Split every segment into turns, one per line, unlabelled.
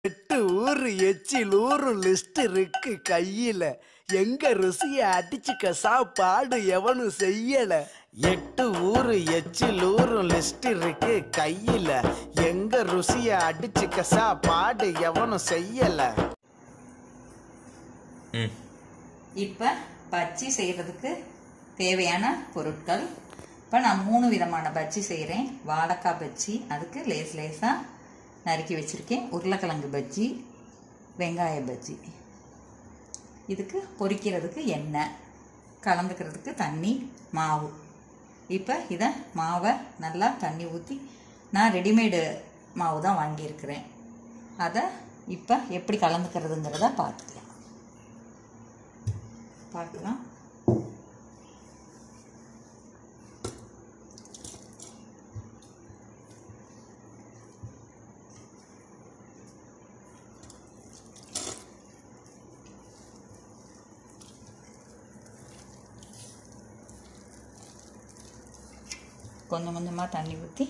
எட்டு ஊரு எச்சில் ஊரும் லிஸ்ட் இருக்கு கையில எங்க ருசிய அடிச்சுக்க சாப்பாடு எவனும் செய்யல எட்டு ஊரு எச்சில் ஊரும் லிஸ்ட் இருக்கு கையில எங்க ருசிய அடிச்சுக்க சாப்பாடு எவனும் செய்யல
ம்
இப்போ பஜ்ஜி செய்கிறதுக்கு தேவையான பொருட்கள் இப்போ நான் மூணு விதமான பஜ்ஜி செய்கிறேன் வாழைக்காய் பஜ்ஜி அதுக்கு லேஸ் லேஸாக நறுக்கி வச்சுருக்கேன் உருளைக்கிழங்கு பஜ்ஜி வெங்காய பஜ்ஜி இதுக்கு பொரிக்கிறதுக்கு எண்ணெய் கலந்துக்கிறதுக்கு தண்ணி மாவு இப்போ இதை மாவை நல்லா தண்ணி ஊற்றி நான் ரெடிமேடு மாவு தான் வாங்கியிருக்கிறேன் அதை இப்போ எப்படி கலந்துக்கிறதுங்கிறத பார்த்துக்கலாம் பார்க்கலாம் கொஞ்சம் கொஞ்சமாக தண்ணி ஊற்றி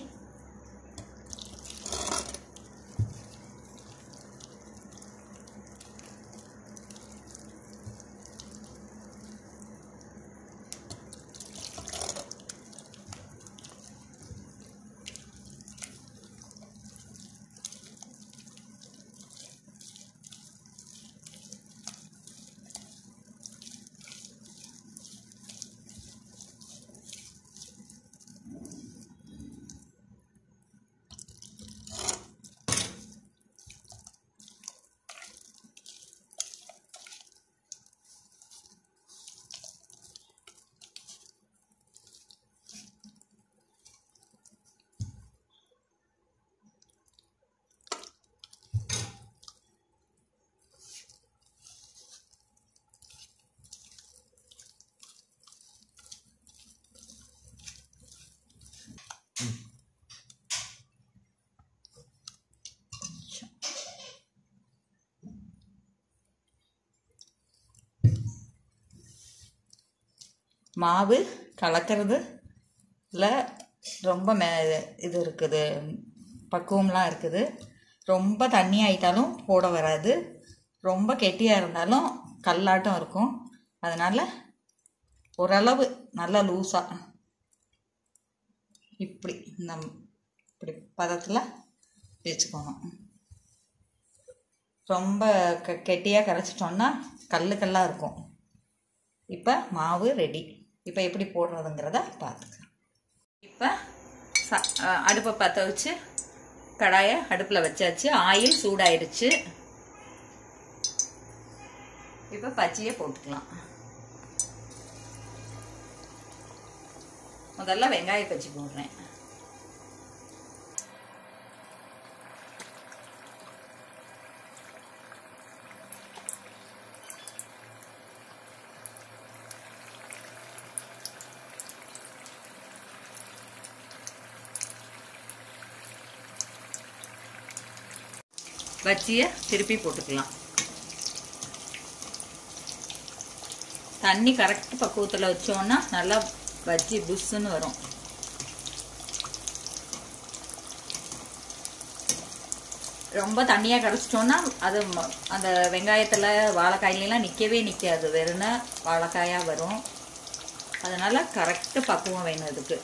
மாவு கலக்கிறதுல ரொம்ப மே இது இருக்குது பக்குவம்லாம் இருக்குது ரொம்ப தண்ணி ஆயிட்டாலும் போட வராது ரொம்ப கெட்டியாக இருந்தாலும் கல்லாட்டம் இருக்கும் அதனால் ஓரளவு நல்லா லூஸாக இப்படி இந்த இப்படி பதத்தில் வச்சுக்கணும் ரொம்ப க கெட்டியாக கரைச்சிட்டோன்னா கல்லு கல்லாக இருக்கும் இப்போ மாவு ரெடி இப்போ எப்படி போடுறதுங்கிறத பார்த்துக்கலாம் இப்போ ச அஹ் அடுப்பை பற்ற வச்சு கடாயை அடுப்பில் வச்சாச்சு ஆயில் சூடாயிருச்சு இப்போ பச்சையை போட்டுக்கலாம் முதல்ல வெங்காய பச்சி போடுறேன் பஜ்ஜியை திருப்பி போட்டுக்கலாம் தண்ணி கரெக்ட் பக்குவத்தில் வச்சோன்னா நல்லா பஜ்ஜி புஷ்ஷுன்னு வரும் ரொம்ப தண்ணியாக கரைச்சிட்டோன்னா அது ம- அந்த வெங்காயத்தில் வாழைக்காயிலாம் நிற்கவே நிற்காது வெறும்னா வாழைக்காயாக வரும் அதனால் கரெக்டு பக்குவம் வேணும் இதுக்கு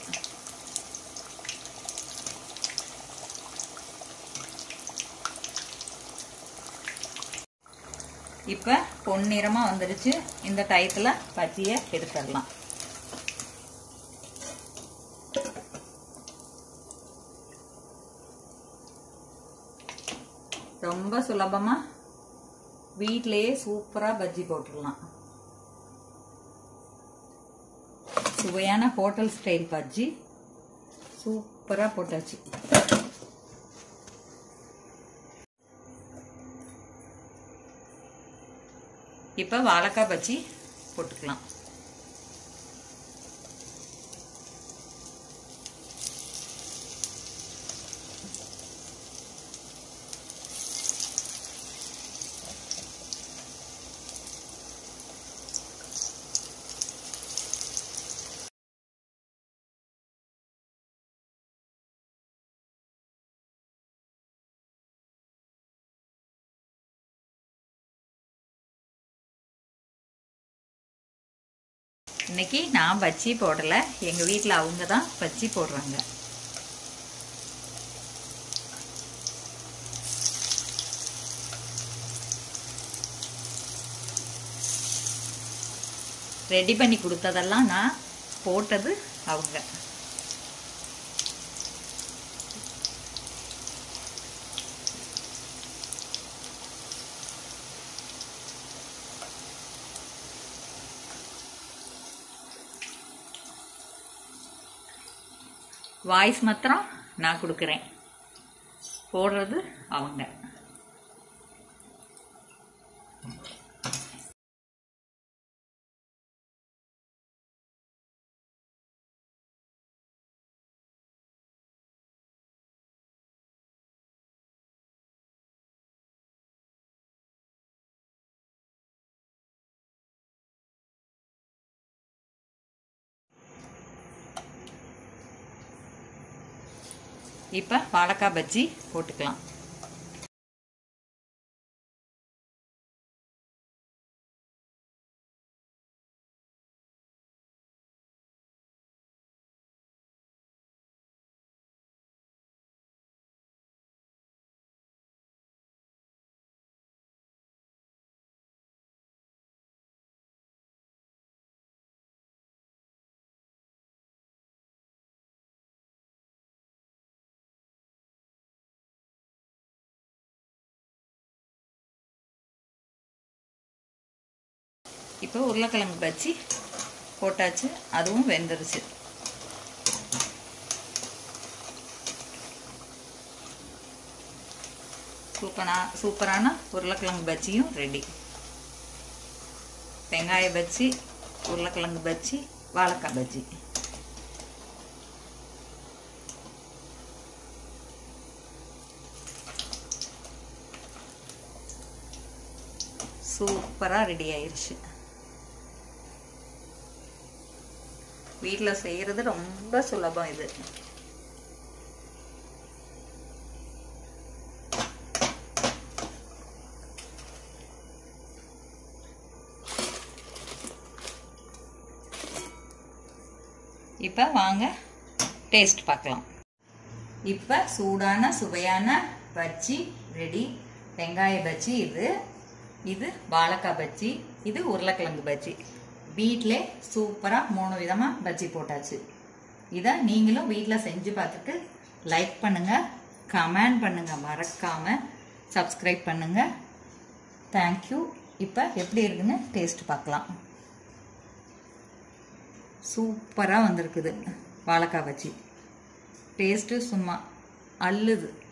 இப்போ பொன்னிறமாக வந்துடுச்சு இந்த டயத்தில் பஜ்ஜியை எடுத்துடலாம் ரொம்ப சுலபமாக வீட்டிலேயே சூப்பராக பஜ்ஜி போட்டுடலாம் சுவையான ஹோட்டல் ஸ்டைல் பஜ்ஜி சூப்பராக போட்டாச்சு இப்போ வாழைக்காய் பஜ்ஜி போட்டுக்கலாம் இன்னைக்கு நான் பஜ்ஜி போடலை எங்கள் வீட்டில் அவங்க தான் பஜ்ஜி போடுறாங்க ரெடி பண்ணி கொடுத்ததெல்லாம் நான் போட்டது அவங்க வாய்ஸ் மாத்திரம் நான் கொடுக்குறேன் போடுறது அவங்க இப்போ வாழைக்காய் பஜ்ஜி போட்டுக்கலாம் இப்போ உருளைக்கிழங்கு பஜ்ஜி போட்டாச்சு அதுவும் வெந்துருச்சு சூப்பரா சூப்பரான உருளைக்கிழங்கு பஜ்ஜியும் ரெடி வெங்காய பஜ்ஜி உருளைக்கிழங்கு பஜ்ஜி வாழைக்காய் பஜ்ஜி சூப்பராக ரெடி ஆயிடுச்சு வீட்டில் செய்கிறது ரொம்ப சுலபம் இது இப்போ வாங்க டேஸ்ட் பார்க்கலாம் இப்போ சூடான சுவையான பஜ்ஜி ரெடி வெங்காய பஜ்ஜி இது இது வாழைக்காய் பஜ்ஜி இது உருளைக்கிழங்கு பஜ்ஜி வீட்டிலே சூப்பராக மூணு விதமாக பஜ்ஜி போட்டாச்சு இதை நீங்களும் வீட்டில் செஞ்சு பார்த்துட்டு லைக் பண்ணுங்கள் கமெண்ட் பண்ணுங்கள் மறக்காமல் சப்ஸ்கிரைப் பண்ணுங்கள் தேங்க்யூ இப்போ எப்படி இருக்குன்னு டேஸ்ட் பார்க்கலாம் சூப்பராக வந்திருக்குது வாழைக்காய் பஜ்ஜி டேஸ்ட்டு சும்மா அள்ளுது